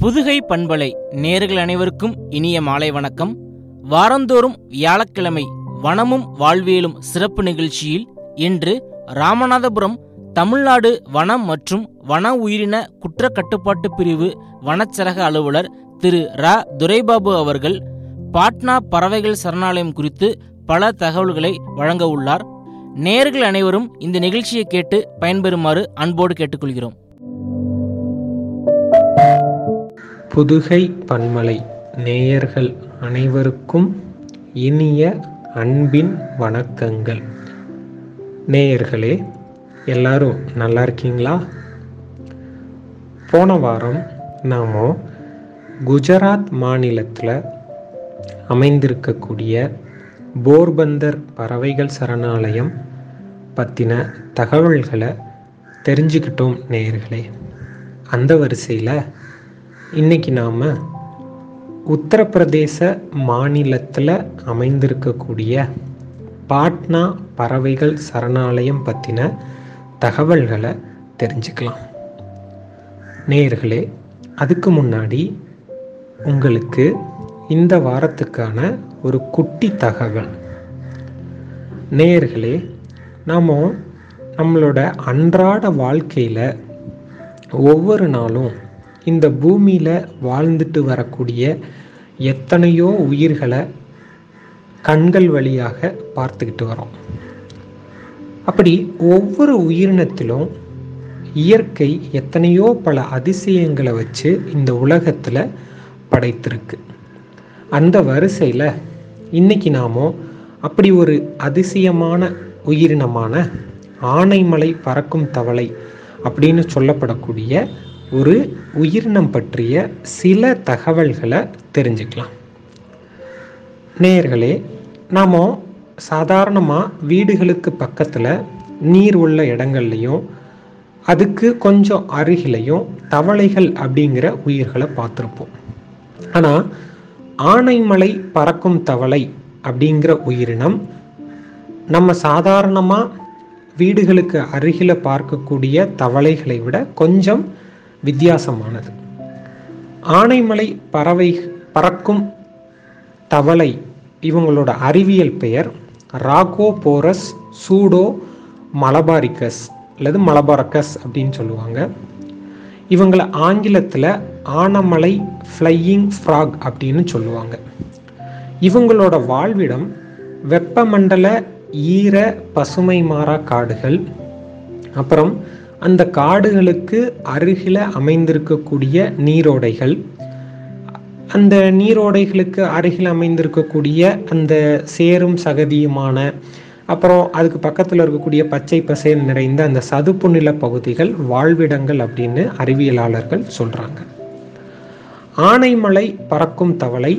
புதுகை பண்பலை நேர்கள் அனைவருக்கும் இனிய மாலை வணக்கம் வாரந்தோறும் வியாழக்கிழமை வனமும் வாழ்வியலும் சிறப்பு நிகழ்ச்சியில் இன்று ராமநாதபுரம் தமிழ்நாடு வனம் மற்றும் வன உயிரின குற்ற கட்டுப்பாட்டு பிரிவு வனச்சரக அலுவலர் திரு ரா துரைபாபு அவர்கள் பாட்னா பறவைகள் சரணாலயம் குறித்து பல தகவல்களை வழங்க உள்ளார் நேர்கள் அனைவரும் இந்த நிகழ்ச்சியை கேட்டு பயன்பெறுமாறு அன்போடு கேட்டுக்கொள்கிறோம் புதுகை பன்மலை நேயர்கள் அனைவருக்கும் இனிய அன்பின் வணக்கங்கள் நேயர்களே எல்லாரும் நல்லா இருக்கீங்களா போன வாரம் நாம் குஜராத் மாநிலத்தில் அமைந்திருக்கக்கூடிய போர்பந்தர் பறவைகள் சரணாலயம் பற்றின தகவல்களை தெரிஞ்சுக்கிட்டோம் நேயர்களே அந்த வரிசையில் இன்னைக்கு நாம் உத்தரப்பிரதேச மாநிலத்தில் அமைந்திருக்கக்கூடிய பாட்னா பறவைகள் சரணாலயம் பற்றின தகவல்களை தெரிஞ்சுக்கலாம் நேயர்களே அதுக்கு முன்னாடி உங்களுக்கு இந்த வாரத்துக்கான ஒரு குட்டி தகவல் நேயர்களே நாம் நம்மளோட அன்றாட வாழ்க்கையில் ஒவ்வொரு நாளும் இந்த பூமியில் வாழ்ந்துட்டு வரக்கூடிய எத்தனையோ உயிர்களை கண்கள் வழியாக பார்த்துக்கிட்டு வரோம் அப்படி ஒவ்வொரு உயிரினத்திலும் இயற்கை எத்தனையோ பல அதிசயங்களை வச்சு இந்த உலகத்தில் படைத்திருக்கு அந்த வரிசையில் இன்னைக்கு நாம அப்படி ஒரு அதிசயமான உயிரினமான ஆனைமலை பறக்கும் தவளை அப்படின்னு சொல்லப்படக்கூடிய ஒரு உயிரினம் பற்றிய சில தகவல்களை தெரிஞ்சுக்கலாம் நேயர்களே நாம் சாதாரணமாக வீடுகளுக்கு பக்கத்தில் நீர் உள்ள இடங்கள்லையும் அதுக்கு கொஞ்சம் அருகிலையும் தவளைகள் அப்படிங்கிற உயிர்களை பார்த்துருப்போம் ஆனால் ஆனைமலை பறக்கும் தவளை அப்படிங்கிற உயிரினம் நம்ம சாதாரணமாக வீடுகளுக்கு அருகில் பார்க்கக்கூடிய தவளைகளை விட கொஞ்சம் வித்தியாசமானது ஆனைமலை பறவை பறக்கும் தவளை இவங்களோட அறிவியல் பெயர் ராகோபோரஸ் சூடோ மலபாரிக்கஸ் அல்லது மலபாரக்கஸ் அப்படின்னு சொல்லுவாங்க இவங்களை ஆங்கிலத்தில் ஆனமலை ஃப்ளையிங் ஃப்ராக் அப்படின்னு சொல்லுவாங்க இவங்களோட வாழ்விடம் வெப்பமண்டல ஈர பசுமை மாறா காடுகள் அப்புறம் அந்த காடுகளுக்கு அருகில் அமைந்திருக்கக்கூடிய நீரோடைகள் அந்த நீரோடைகளுக்கு அருகில் அமைந்திருக்கக்கூடிய அந்த சேரும் சகதியுமான அப்புறம் அதுக்கு பக்கத்தில் இருக்கக்கூடிய பச்சை பசேல் நிறைந்த அந்த சதுப்பு நில பகுதிகள் வாழ்விடங்கள் அப்படின்னு அறிவியலாளர்கள் சொல்கிறாங்க ஆனைமலை பறக்கும் தவளை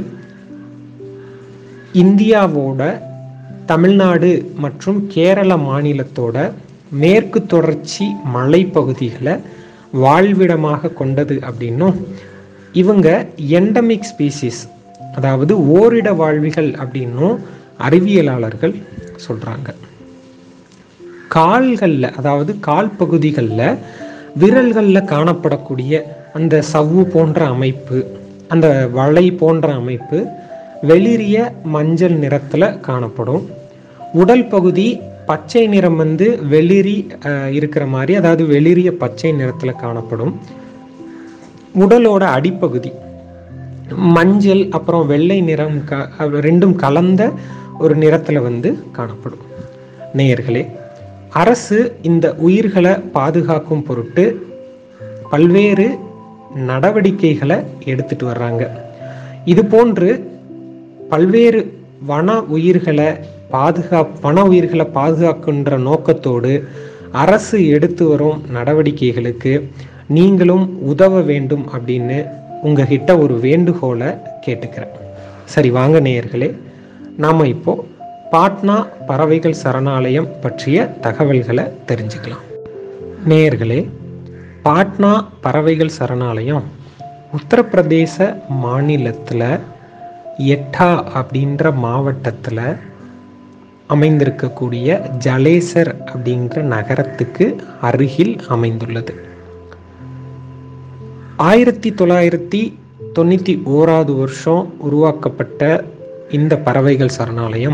இந்தியாவோட தமிழ்நாடு மற்றும் கேரள மாநிலத்தோட மேற்கு தொடர்ச்சி மலைப்பகுதிகளை வாழ்விடமாக கொண்டது அப்படின்னும் இவங்க எண்டமிக் ஸ்பீசிஸ் அதாவது ஓரிட வாழ்விகள் அப்படின்னும் அறிவியலாளர்கள் சொல்கிறாங்க கால்களில் அதாவது கால் பகுதிகளில் விரல்களில் காணப்படக்கூடிய அந்த சவ்வு போன்ற அமைப்பு அந்த வளை போன்ற அமைப்பு வெளிரிய மஞ்சள் நிறத்தில் காணப்படும் உடல் பகுதி பச்சை நிறம் வந்து வெளிரி இருக்கிற மாதிரி அதாவது வெளிரிய பச்சை நிறத்தில் காணப்படும் உடலோட அடிப்பகுதி மஞ்சள் அப்புறம் வெள்ளை நிறம் க ரெண்டும் கலந்த ஒரு நிறத்தில் வந்து காணப்படும் நேயர்களே அரசு இந்த உயிர்களை பாதுகாக்கும் பொருட்டு பல்வேறு நடவடிக்கைகளை எடுத்துட்டு வர்றாங்க இது போன்று பல்வேறு வன உயிர்களை பாதுகா வன உயிர்களை பாதுகாக்கின்ற நோக்கத்தோடு அரசு எடுத்து வரும் நடவடிக்கைகளுக்கு நீங்களும் உதவ வேண்டும் அப்படின்னு உங்ககிட்ட ஒரு வேண்டுகோளை கேட்டுக்கிறேன் சரி வாங்க நேயர்களே நாம் இப்போ பாட்னா பறவைகள் சரணாலயம் பற்றிய தகவல்களை தெரிஞ்சுக்கலாம் நேயர்களே பாட்னா பறவைகள் சரணாலயம் உத்தரப்பிரதேச மாநிலத்தில் எட்டா அப்படின்ற மாவட்டத்தில் அமைந்திருக்கக்கூடிய ஜலேசர் அப்படிங்கிற நகரத்துக்கு அருகில் அமைந்துள்ளது ஆயிரத்தி தொள்ளாயிரத்தி தொண்ணூற்றி ஓராவது வருஷம் உருவாக்கப்பட்ட இந்த பறவைகள் சரணாலயம்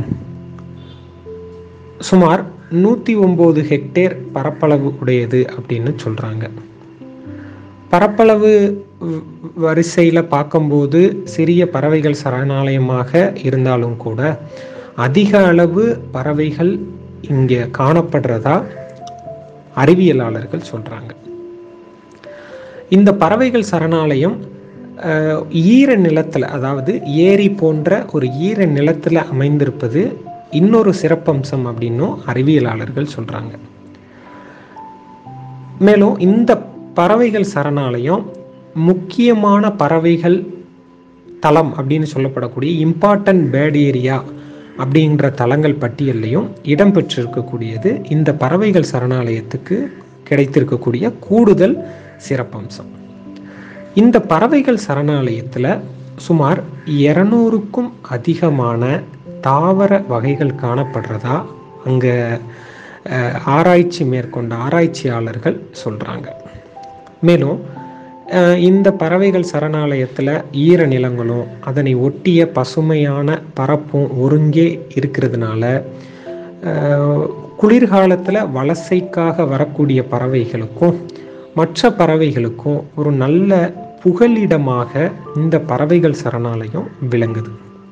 சுமார் நூற்றி ஒம்பது ஹெக்டேர் பரப்பளவு உடையது அப்படின்னு சொல்கிறாங்க பரப்பளவு வரிசையில் பார்க்கும்போது சிறிய பறவைகள் சரணாலயமாக இருந்தாலும் கூட அதிக அளவு பறவைகள் இங்கே காணப்படுறதா அறிவியலாளர்கள் சொல்கிறாங்க இந்த பறவைகள் சரணாலயம் அஹ், ஈர நிலத்தில் அதாவது ஏரி போன்ற ஒரு ஈர நிலத்தில் அமைந்திருப்பது இன்னொரு சிறப்பம்சம் அப்படின்னும் அறிவியலாளர்கள் சொல்கிறாங்க மேலும் இந்த பறவைகள் சரணாலயம் முக்கியமான பறவைகள் தளம் அப்படின்னு சொல்லப்படக்கூடிய இம்பார்ட்டன்ட் பேர்ட் ஏரியா அப்படின்ற தலங்கள் பட்டியல்லையும் இடம்பெற்றிருக்கக்கூடியது இந்த பறவைகள் சரணாலயத்துக்கு கிடைத்திருக்கக்கூடிய கூடுதல் சிறப்பம்சம் இந்த பறவைகள் சரணாலயத்தில் சுமார் இரநூறுக்கும் அதிகமான தாவர வகைகள் காணப்படுறதா அங்கே ஆராய்ச்சி மேற்கொண்ட ஆராய்ச்சியாளர்கள் சொல்கிறாங்க மேலும் அஹ், இந்த பறவைகள் சரணாலயத்தில் ஈர நிலங்களும் அதனை ஒட்டிய பசுமையான பரப்பும் ஒருங்கே இருக்கிறதுனால அஹ், குளிர்காலத்தில் வலசைக்காக வரக்கூடிய பறவைகளுக்கும் மற்ற பறவைகளுக்கும் ஒரு நல்ல புகலிடமாக இந்த பறவைகள் சரணாலயம் விளங்குது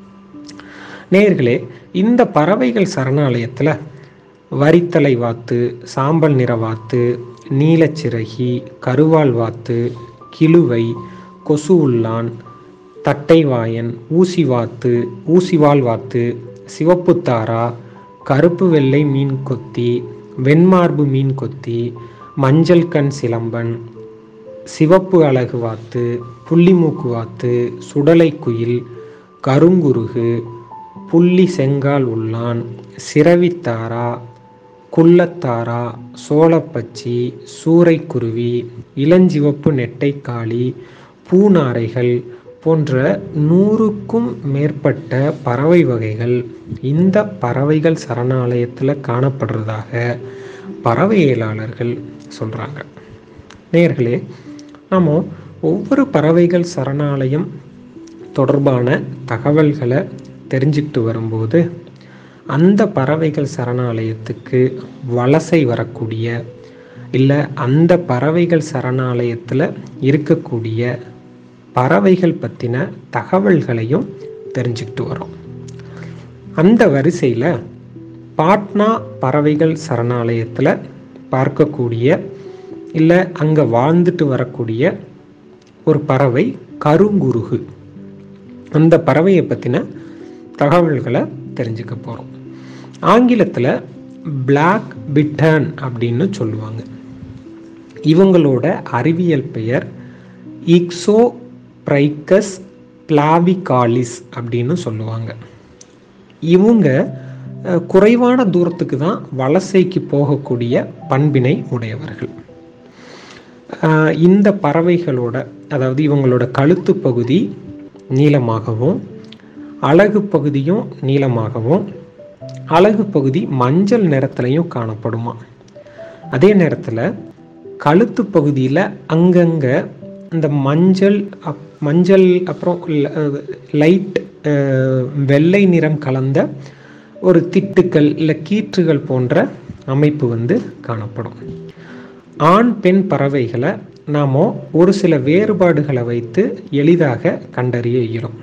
நேயர்களே இந்த பறவைகள் சரணாலயத்தில் வரித்தலை வாத்து சாம்பல் நிற வாத்து நீலச்சிறகி கருவால் வாத்து கிழுவை கொசு உள்ளான் தட்டைவாயன் ஊசிவாத்து ஊசிவால் வாத்து சிவப்புத்தாரா கருப்பு வெள்ளை மீன் கொத்தி வெண்மார்பு மீன் கொத்தி மஞ்சள் கண் சிலம்பன் சிவப்பு அலகு வாத்து புள்ளிமூக்கு வாத்து சுடலை குயில் கருங்குருகு புள்ளி செங்கால் உள்ளான் சிறவித்தாரா குள்ளத்தாரா சோளப்பச்சி சூறைக்குருவி இளஞ்சிவப்பு நெட்டைக்காளி பூநாரைகள் போன்ற நூறுக்கும் மேற்பட்ட பறவை வகைகள் இந்த பறவைகள் சரணாலயத்தில் காணப்படுறதாக பறவையியலாளர்கள் சொல்கிறாங்க நேயர்களே நாம் ஒவ்வொரு பறவைகள் சரணாலயம் தொடர்பான தகவல்களை தெரிஞ்சுக்கிட்டு வரும்போது அந்த பறவைகள் சரணாலயத்துக்கு வலசை வரக்கூடிய இல்லை அந்த பறவைகள் சரணாலயத்தில் இருக்கக்கூடிய பறவைகள் பற்றின தகவல்களையும் தெரிஞ்சுக்கிட்டு வரோம் அந்த வரிசையில் பாட்னா பறவைகள் சரணாலயத்தில் பார்க்கக்கூடிய இல்லை அங்கே வாழ்ந்துட்டு வரக்கூடிய ஒரு பறவை கருங்குருகு அந்த பறவையை பற்றின தகவல்களை தெரிஞ்சுக்க போகிறோம் ஆங்கிலத்தில் பிளாக் பிட்டன் அப்படின்னு சொல்லுவாங்க இவங்களோட அறிவியல் பெயர் இக்ஸோ பிரைக்கஸ் பிளாவிகாலிஸ் அப்படின்னு சொல்லுவாங்க இவங்க அஹ், குறைவான தூரத்துக்கு தான் வலசைக்கு போகக்கூடிய பண்பினை உடையவர்கள் அஹ், இந்த பறவைகளோட அதாவது இவங்களோட கழுத்து பகுதி நீளமாகவும் அலகு பகுதியும் நீளமாகவும் அலகு பகுதி மஞ்சள் நிறத்துலையும் காணப்படுமா அதே நேரத்தில் கழுத்து பகுதியில் அங்கங்கே இந்த மஞ்சள் அப் மஞ்சள் அப்புறம் லைட் வெள்ளை நிறம் கலந்த ஒரு திட்டுக்கள் இல்லை கீற்றுகள் போன்ற அமைப்பு வந்து காணப்படும் ஆண் பெண் பறவைகளை நாம் ஒரு சில வேறுபாடுகளை வைத்து எளிதாக கண்டறிய இயலும்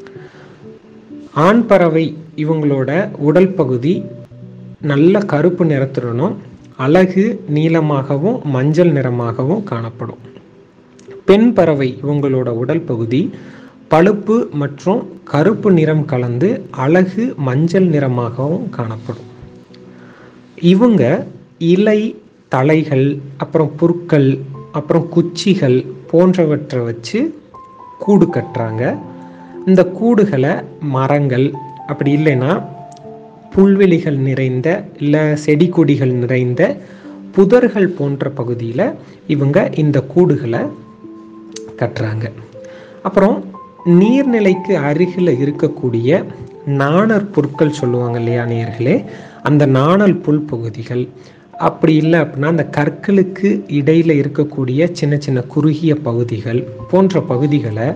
ஆண் பறவை இவங்களோட உடல் பகுதி நல்ல கருப்பு நிறத்துடனும் அழகு நீளமாகவும் மஞ்சள் நிறமாகவும் காணப்படும் பெண் பறவை இவங்களோட உடல் பகுதி பழுப்பு மற்றும் கருப்பு நிறம் கலந்து அழகு மஞ்சள் நிறமாகவும் காணப்படும் இவங்க இலை தலைகள் அப்புறம் புற்கள் அப்புறம் குச்சிகள் போன்றவற்றை வச்சு கூடு கட்டுறாங்க இந்த கூடுகளை மரங்கள் அப்படி இல்லைன்னா புல்வெளிகள் நிறைந்த இல்லை செடி கொடிகள் நிறைந்த புதர்கள் போன்ற பகுதியில் இவங்க இந்த கூடுகளை கட்டுறாங்க அப்புறம் நீர்நிலைக்கு அருகில் இருக்கக்கூடிய நாணர் புற்கள் சொல்லுவாங்க இல்லையா நேர்களே அந்த நாணல் புல் பகுதிகள் அப்படி இல்லை அப்படின்னா அந்த கற்களுக்கு இடையில் இருக்கக்கூடிய சின்ன சின்ன குறுகிய பகுதிகள் போன்ற பகுதிகளை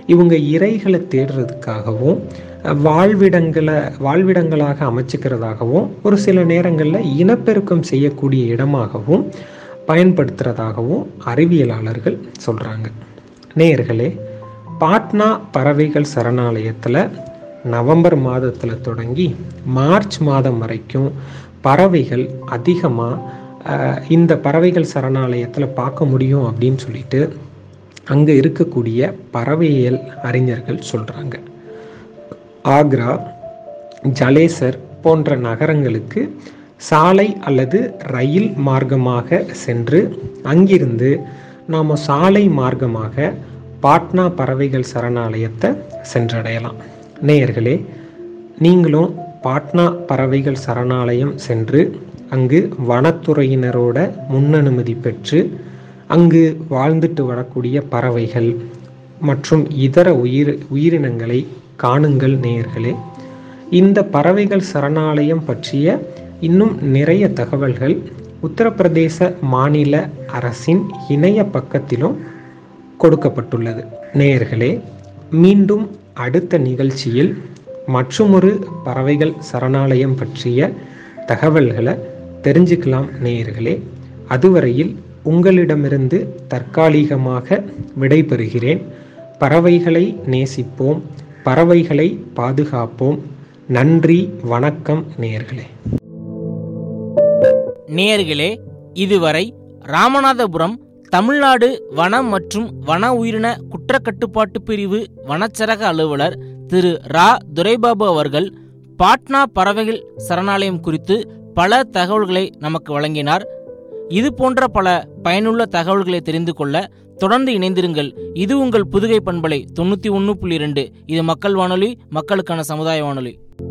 இவங்க இறைகளை தேடுறதுக்காகவும் வாழ்விடங்களை வாழ்விடங்களாக அமைச்சுக்கிறதாகவும் ஒரு சில நேரங்களில் இனப்பெருக்கம் செய்யக்கூடிய இடமாகவும் பயன்படுத்துகிறதாகவும் அறிவியலாளர்கள் சொல்கிறாங்க நேயர்களே பாட்னா பறவைகள் சரணாலயத்தில் நவம்பர் மாதத்தில் தொடங்கி மார்ச் மாதம் வரைக்கும் பறவைகள் அதிகமாக இந்த பறவைகள் சரணாலயத்தில் பார்க்க முடியும் அப்படின்னு சொல்லிட்டு அங்கே இருக்கக்கூடிய பறவையியல் அறிஞர்கள் சொல்கிறாங்க ஆக்ரா ஜலேசர் போன்ற நகரங்களுக்கு சாலை அல்லது ரயில் மார்க்கமாக சென்று அங்கிருந்து நாம் சாலை மார்க்கமாக பாட்னா பறவைகள் சரணாலயத்தை சென்றடையலாம் நேயர்களே நீங்களும் பாட்னா பறவைகள் சரணாலயம் சென்று அங்கு வனத்துறையினரோட முன்னனுமதி பெற்று அங்கு வாழ்ந்துட்டு வரக்கூடிய பறவைகள் மற்றும் இதர உயிர் உயிரினங்களை காணுங்கள் நேயர்களே இந்த பறவைகள் சரணாலயம் பற்றிய இன்னும் நிறைய தகவல்கள் உத்தரப்பிரதேச மாநில அரசின் இணைய பக்கத்திலும் கொடுக்கப்பட்டுள்ளது நேயர்களே மீண்டும் அடுத்த நிகழ்ச்சியில் மற்றுமொரு பறவைகள் சரணாலயம் பற்றிய தகவல்களை தெரிஞ்சுக்கலாம் நேயர்களே அதுவரையில் உங்களிடமிருந்து தற்காலிகமாக விடைபெறுகிறேன் பறவைகளை நேசிப்போம் பறவைகளை பாதுகாப்போம் நன்றி வணக்கம் நேயர்களே நேயர்களே இதுவரை ராமநாதபுரம் தமிழ்நாடு வனம் மற்றும் வன உயிரின குற்றக்கட்டுப்பாட்டு பிரிவு வனச்சரக அலுவலர் திரு ரா துரைபாபு அவர்கள் பாட்னா பறவைகள் சரணாலயம் குறித்து பல தகவல்களை நமக்கு வழங்கினார் இது போன்ற பல பயனுள்ள தகவல்களை தெரிந்து கொள்ள தொடர்ந்து இணைந்திருங்கள் இது உங்கள் புதுகை பண்பலை தொண்ணூற்றி ஒன்று புள்ளி ரெண்டு இது மக்கள் வானொலி மக்களுக்கான சமுதாய வானொலி